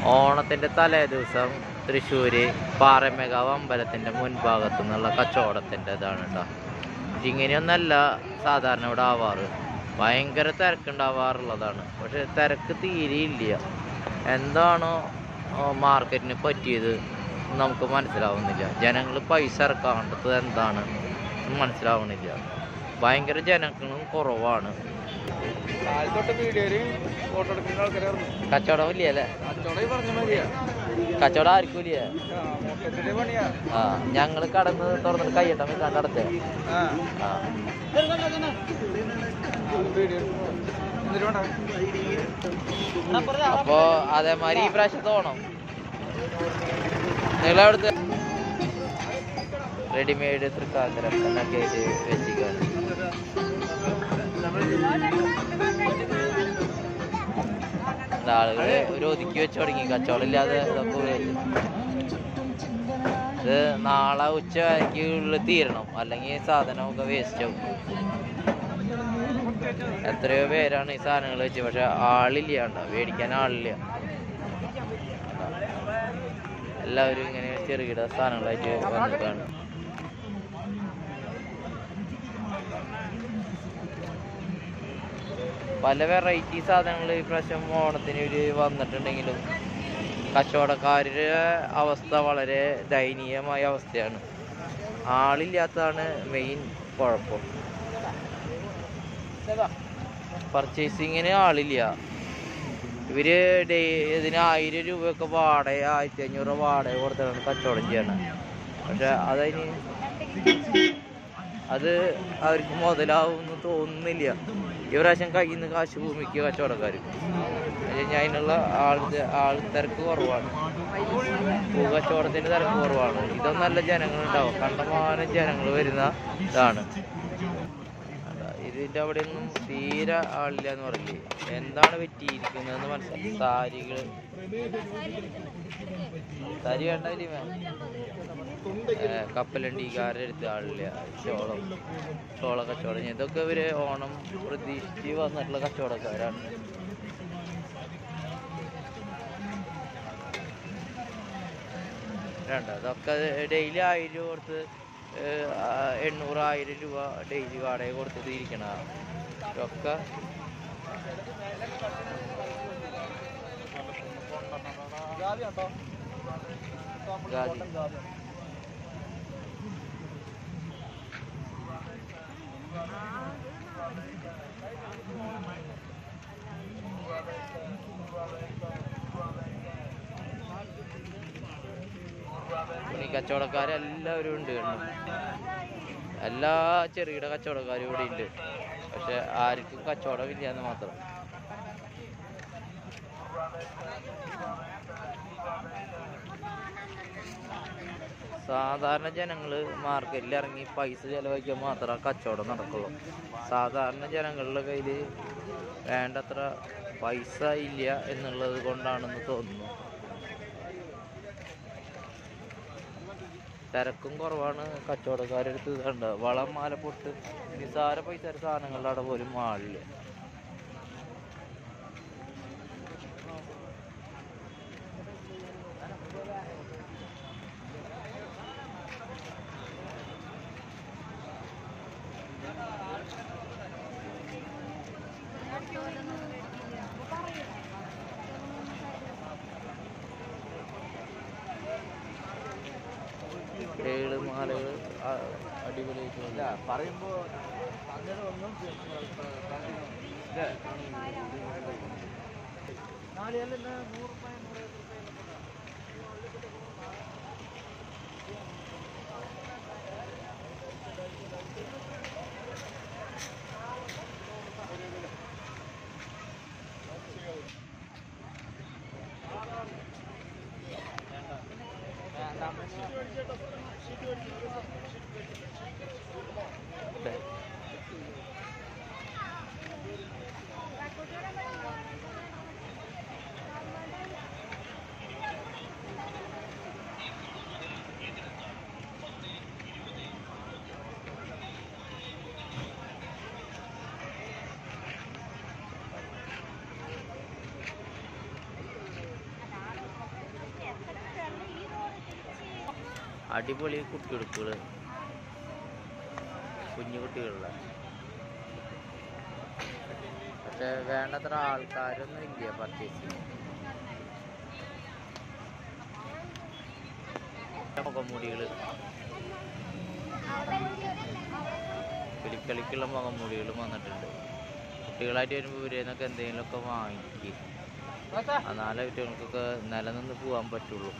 ഓണത്തിൻ്റെ തലേ ദിവസം തൃശ്ശൂര് പാറമേകാവ് അമ്പലത്തിൻ്റെ മുൻഭാഗത്തു നിന്നുള്ള കച്ചവടത്തിൻ്റെ ഇതാണ് കേട്ടോ ഇങ്ങനെയൊന്നല്ല സാധാരണ ഇവിടെ ആവാറ് ഭയങ്കര തിരക്കുണ്ടാവാറുള്ളതാണ് പക്ഷെ തിരക്ക് തീരെയില്ല എന്താണോ ആ, മാർക്കറ്റിന് പറ്റിയത് നമുക്ക് മനസ്സിലാവുന്നില്ല ജനങ്ങൾ പൈസ ഇറക്കാണ്ടത് എന്താണ് എന്ന് മനസ്സിലാവുന്നില്ല ഭയങ്കര ജനങ്ങളും കുറവാണ് കാലം തൊട്ട് വീഡിയോയില് ഫോട്ടോ എടുക്കുന്ന ആൾക്കാരായിരുന്നു കച്ചവടം ഇല്ല അല്ലേ കച്ചവടം ഈ പറഞ്ഞ മതിയാ കച്ചവടം ആർക്കും ഇല്ല ആ, മൊത്തത്തില് പണിയാ ആ ഞങ്ങൾ കടന്ന് തുറന്നിട്ട് കയ്യട്ടം വെക്കാണ്ട് അടച്ചേ ആ ആ വീഡിയോ എന്നിട്ട് വേണ്ട അപ്പോ അതേമാതിരി ഈ പ്രാവശ്യത്തെ ഓണം നിങ്ങളവിടുത്തെ റെഡിമെയ്ഡ് തൃക്കാക്കരം എന്നൊക്കെ ആയിട്ട് വെച്ചിക്കാണ് ആളുകൾ ഒരു ഒതുക്കി വെച്ച് തുടങ്ങി കച്ചവടം ഇല്ലാതെ ഇതൊക്കെ വരും. ഇത് നാളെ ഉച്ച വരയ്ക്കുള്ളിൽ തീരണം അല്ലെങ്കിൽ സാധനമൊക്കെ വേസ്റ്റ് ആവും എത്രയോ പേരാണ് ഈ സാധനങ്ങൾ വെച്ച് പക്ഷെ ആളില്ല കണ്ടോ മേടിക്കാൻ ആളില്ല എല്ലാവരും ഇങ്ങനെ ചെറുകിട സാധനങ്ങളായിട്ട് വന്നിട്ടാണ് പല വെറൈറ്റി സാധനങ്ങൾ ഈ പ്രാവശ്യം ഓണത്തിന് ഒരു വന്നിട്ടുണ്ടെങ്കിലും കച്ചവടക്കാരുടെ അവസ്ഥ വളരെ ദയനീയമായ അവസ്ഥയാണ് ആളില്ലാത്തതാണ് മെയിൻ കുഴപ്പം പർച്ചേസിങ്ങിന് ആളില്ല ഇവര് ഡേ ഇതിന് ആയിരം രൂപയൊക്കെ വാടക ആയിരത്തി അഞ്ഞൂറ് വാടക കൊടുത്തിട്ടാണ് കച്ചവടം ചെയ്യണം പക്ഷെ അതതിന് അത് അവർക്ക് മുതലാവുമെന്ന് തോന്നുന്നില്ല ഈ പ്രാവശ്യം കയ്യിൽ നിന്ന് കാശ് ഭൂമിക്ക് കച്ചവടക്കാർ അതിനുള്ള ആൾ ആൾ തിരക്ക് കുറവാണ് പൂ കച്ചവടത്തിന് തിരക്ക് കുറവാണ് ഇതൊന്നും നല്ല ജനങ്ങളുണ്ടാവും കണ്ടമാനം ജനങ്ങൾ വരുന്ന ഇതാണ് അതാ, ഇതിന്റെ അവിടെ ഒന്നും തീരെ ആളില്ല എന്ന് പറയില്ലേ എന്താണ് പറ്റിയിരിക്കുന്നതെന്ന് മനസ്സിലായി സാരികള് സാരി വേണ്ട വലിയ കപ്പലണ്ടിക്കാരുടെ അടുത്ത് ആളില്ല ചോളം ചോള കച്ചവടം ഇതൊക്കെ ഇവര് ഓണം പ്രതീക്ഷിച്ച് വന്നിട്ടുള്ള കച്ചവടക്കാരാണ് വേണ്ട അതൊക്കെ ഡെയിലി ആയിരം രൂപ കൊടുത്ത് ഏഹ്, ആ, എണ്ണൂറ് ആയിരം രൂപ ഡെയിലി വാടക കൊടുത്തിട്ട് ഇരിക്കണ ഒക്കെ ജാതി ഉണ്ടോ ജാതി. തുണി കച്ചവടക്കാരെല്ലാവരും ഉണ്ട് കണ്ടോ. എല്ലാ ചെറുകിട കച്ചവടക്കാരും ഇവിടെ ഉണ്ട് പക്ഷെ ആർക്കും കച്ചവടമില്ല എന്ന് മാത്രം സാധാരണ ജനങ്ങൾ മാർക്കറ്റിൽ ഇറങ്ങി പൈസ ചെലവഴിക്കാൻ മാത്രമേ കച്ചവടം നടക്കുള്ളൂ സാധാരണ ജനങ്ങളുടെ കയ്യിൽ വേണ്ടത്ര പൈസ ഇല്ല എന്നുള്ളത് കൊണ്ടാണെന്ന് തോന്നുന്നു തിരക്കും കുറവാണ് കച്ചവടക്കാരുടെ അടുത്ത് കണ്ട വളം മാല പൊട്ട് നിസാര പൈസ സാധനങ്ങളുടെ അവിടെ പോലും ആളില്ല ഏഴ് മാലകൾ അടിപൊളിയായിട്ട് പറയുമ്പോ അങ്ങനെ ഒന്നും അടിപൊളി കുട്ടിയുടുപ്പുകൾ കുഞ്ഞു കുട്ടികളുടെ പക്ഷെ വേണ്ടത്ര ആൾക്കാരൊന്നും ഇല്ല പർച്ചേസ് ചെയ്യാൻ മുഖംമൂടികൾ കിളിക്കളിക്കുള്ള മുഖംമൂടികളും വന്നിട്ടുണ്ട് കുട്ടികളായിട്ട് വരുമ്പോൾ ഇവരേന്നൊക്കെ എന്തെങ്കിലുമൊക്കെ വാങ്ങിക്കും എന്നാലേ കുട്ടികൾക്കൊക്കെ നിലനിന്ന് പോകാൻ പറ്റുള്ളൂ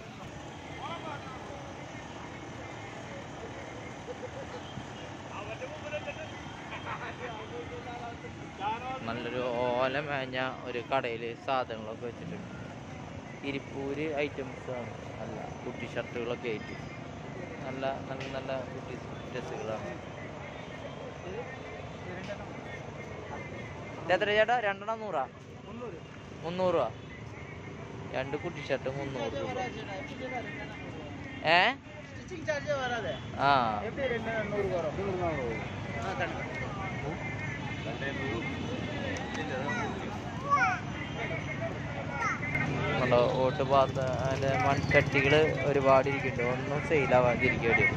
നല്ലൊരു ഓല മേഞ്ഞ ഒരു കടയിൽ സാധനങ്ങളൊക്കെ വെച്ചിട്ടുണ്ട് തിരുപ്പൂര് ഐറ്റംസ് ആണ് നല്ല കുട്ടി ഷർട്ടുകളൊക്കെ ആയിട്ട് നല്ല നല്ല നല്ല കുട്ടി ഡ്രസ്സുകളാണ് ഇത് എത്ര ചേട്ടാ രണ്ടെണ്ണം നൂറാ മുന്നൂറ് രൂപ രണ്ട് കുട്ടി ഷർട്ട് മുന്നൂറ് രൂപ ഏ ஸ்டிச்சிங் சார்ஜே வராது ആ எப்படி ரெண்டு நூறு வரும் ஆ கண்டிப்பா നമ്മള് ഓട്ട് പാത്ത അതിന്റെ മൺചട്ടികൾ ഒരുപാട് ഇരിക്കുന്നുണ്ട് ഒന്നും സെയിലാവാതിരിക്കും ഒരു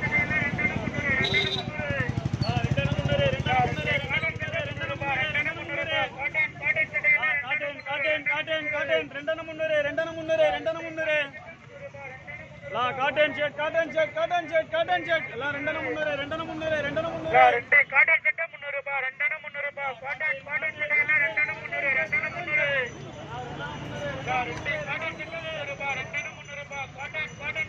రెండన మున్నరే రెండన మున్నరే రెండన మున్నరే లా cotton shirt cotton shirt cotton shirt cotton shirt లా రెండన మున్నరే రెండన మున్నరే రెండన మున్నరే రెండే కాటన్ షర్ట్ మున్నూరు రూపాయ రెండన మున్నూరు రూపాయ కాటన్ కాటన్ షర్ట్ రెండన మున్నరే రెండన మున్నరే లా రెండే కాటన్ షర్ట్ రూపాయ రెండన మున్నూరు రూపాయ కాటన్ కాటన్